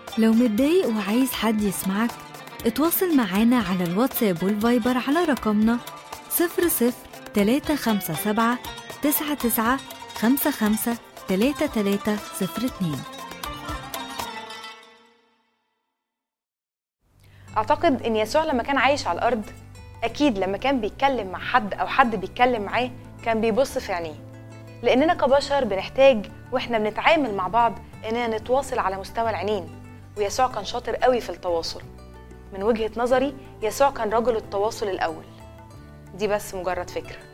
لو متضايق وعايز حد يسمعك اتواصل معانا على الواتساب والفايبر على رقمنا 00 357 99 55 3302 اعتقد ان يسوع لما كان عايش على الارض اكيد لما كان بيتكلم مع حد او حد بيتكلم معاه كان بيبص في عينيه لاننا كبشر بنحتاج واحنا بنتعامل مع بعض اننا نتواصل على مستوى العينين ويسوع كان شاطر قوي في التواصل من وجهة نظري يسوع كان رجل التواصل الاول دي بس مجرد فكره